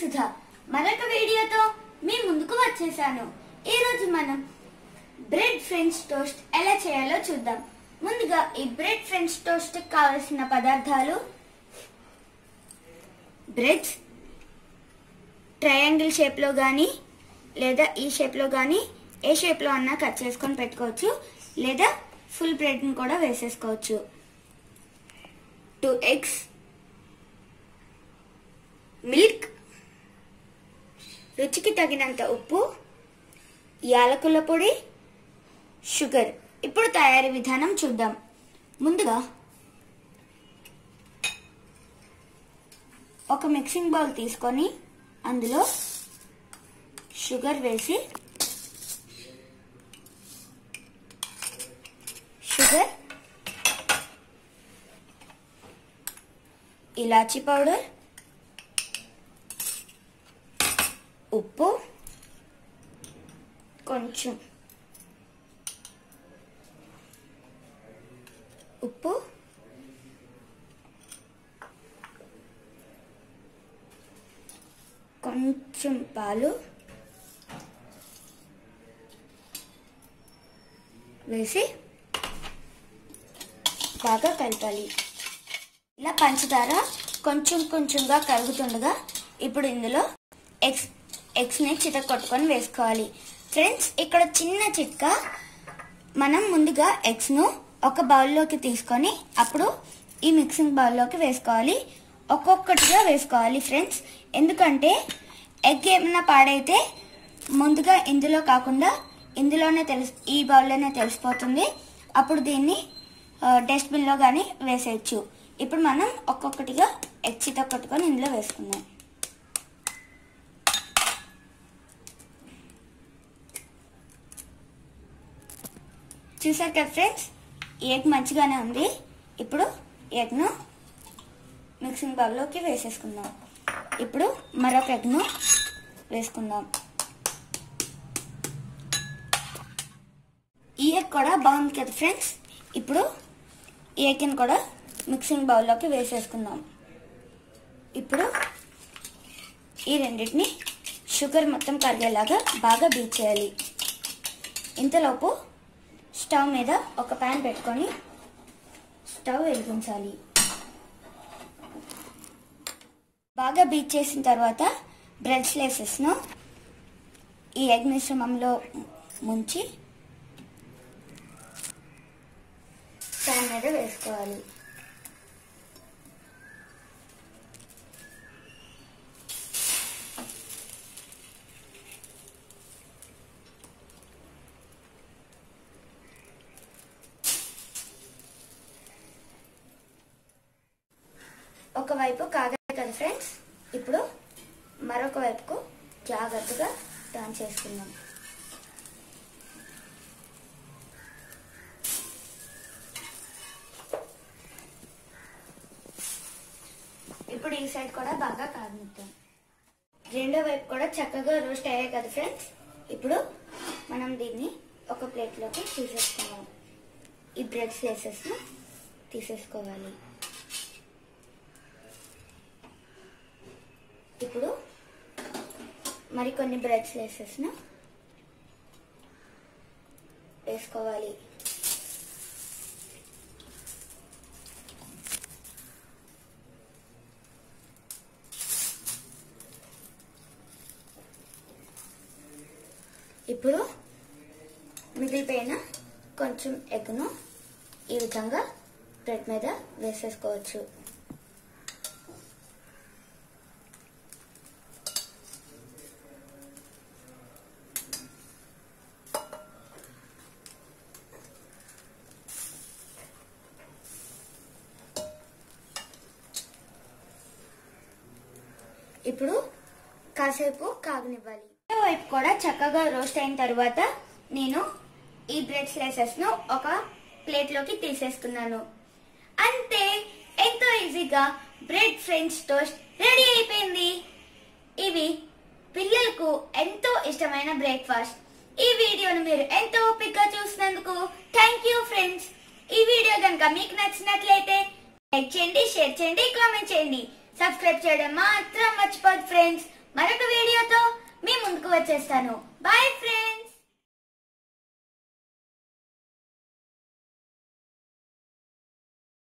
సుధా మరొక వీడియోతో మీ ముందుకు వచ్చేసాను ఈ రోజు మనం బ్రెడ్ ఫ్రెంచ్ టోస్ట్ ఎలా చేయాలో చూద్దాం ముందుగా ఈ బ్రెడ్ ఫ్రెంచ్ టోస్ట్ కావలసిన పదార్థాలు బ్రెడ్స్ ట్రయాంగిల్ షేప్లో కానీ లేదా ఈ షేప్లో కానీ ఏ షేప్లో అన్నా కట్ చేసుకొని పెట్టుకోవచ్చు లేదా ఫుల్ బ్రెడ్ని కూడా వేసేసుకోవచ్చు టూ ఎగ్స్ మిల్క్ రుచికి తగినంత ఉప్పు యాలకుల పొడి షుగర్ ఇప్పుడు తయారీ విధానం చూద్దాం ముందుగా ఒక మిక్సింగ్ బౌల్ తీసుకొని అందులో షుగర్ వేసి షుగర్ ఇలాచీ పౌడర్ ఉప్పు కొంచెం ఉప్పు కొంచెం పాలు వేసి బాగా కలపాలి ఇలా పంచదార కొంచెం కొంచెంగా కరుగుతుండగా ఇప్పుడు ఇందులో ఎగ్స్ ఎగ్స్ని చితకొట్టుకొని వేసుకోవాలి ఫ్రెండ్స్ ఇక్కడ చిన్న చిట్కా మనం ముందుగా ఎగ్స్ను ఒక బౌల్లోకి తీసుకొని అప్పుడు ఈ మిక్సింగ్ బౌల్లోకి వేసుకోవాలి ఒక్కొక్కటిగా వేసుకోవాలి ఫ్రెండ్స్ ఎందుకంటే ఎగ్ ఏమైనా పాడైతే ముందుగా ఇందులో కాకుండా ఇందులోనే తెలుసు ఈ బౌల్లోనే తెలిసిపోతుంది అప్పుడు దీన్ని డస్ట్బిన్లో కానీ వేసేయచ్చు ఇప్పుడు మనం ఒక్కొక్కటిగా ఎగ్ చిత కొట్టుకొని ఇందులో వేసుకుందాం చూసారు కదా ఫ్రెండ్స్ ఎగ్ మంచిగానే ఉంది ఇప్పుడు ఎగ్ను మిక్సింగ్ బౌల్లోకి వేసేసుకుందాం ఇప్పుడు మరొక ఎగ్ను వేసుకుందాం ఈ ఎగ్ కూడా బాగుంది కదా ఫ్రెండ్స్ ఇప్పుడు ఈ ఎగ్ని కూడా మిక్సింగ్ బౌల్లోకి వేసేసుకుందాం ఇప్పుడు ఈ రెండింటిని షుగర్ మొత్తం కరిగేలాగా బాగా బీట్ చేయాలి ఇంతలోపు స్టవ్ మీద ఒక ప్యాన్ పెట్టుకొని స్టవ్ వెలిగించాలి బాగా బీట్ చేసిన తర్వాత బ్రెడ్ స్లైసెస్ను ఈ ఎగ్ మిశ్రమంలో ముంచి ప్యాన్ మీద వేసుకోవాలి ఒకవైపు కాగాలి కదా ఫ్రెండ్స్ ఇప్పుడు మరొక వైపుకు జాగ్రత్తగా టర్న్ చేసుకుందాం ఇప్పుడు ఈ సైడ్ కూడా బాగా కాగనిద్దాం రెండో వైపు కూడా చక్కగా రోస్ట్ అయ్యాయి కదా ఫ్రెండ్స్ ఇప్పుడు మనం దీన్ని ఒక ప్లేట్లోకి తీసేసుకుందాం ఈ బ్రెడ్ స్లైసెస్ను తీసేసుకోవాలి ఇప్పుడు మరికొన్ని బ్రెడ్ స్లైసెస్ను వేసుకోవాలి ఇప్పుడు మిగిలిపోయిన కొంచెం ఎగ్ను ఈ విధంగా బ్రెడ్ మీద వేసేసుకోవచ్చు ఇప్పుడు కాసేపు కాగనివ్వాలి రెండో వైపు కూడా చక్కగా రోస్ట్ అయిన తర్వాత నేను ఈ బ్రెడ్ స్లైసెస్ ను ఒక ప్లేట్ లోకి తీసేస్తున్నాను అంతే ఎంతో ఈజీగా బ్రెడ్ ఫ్రెంచ్ టోస్ట్ రెడీ అయిపోయింది ఇవి పిల్లలకు ఎంతో ఇష్టమైన బ్రేక్ఫాస్ట్ ఈ వీడియోను మీరు ఎంతో ఓపికగా చూసినందుకు థ్యాంక్ యూ ఫ్రెండ్స్ ఈ వీడియో కనుక మీకు నచ్చినట్లయితే లైక్ చేయండి షేర్ చేయండి కామెంట్ చేయండి సబ్స్క్రైబ్ చేయడం మాత్రం మర్చిపోదు ఫ్రెండ్స్ మరొక వీడియోతో మీ ముందుకు వచ్చేస్తాను బాయ్ ఫ్రెండ్స్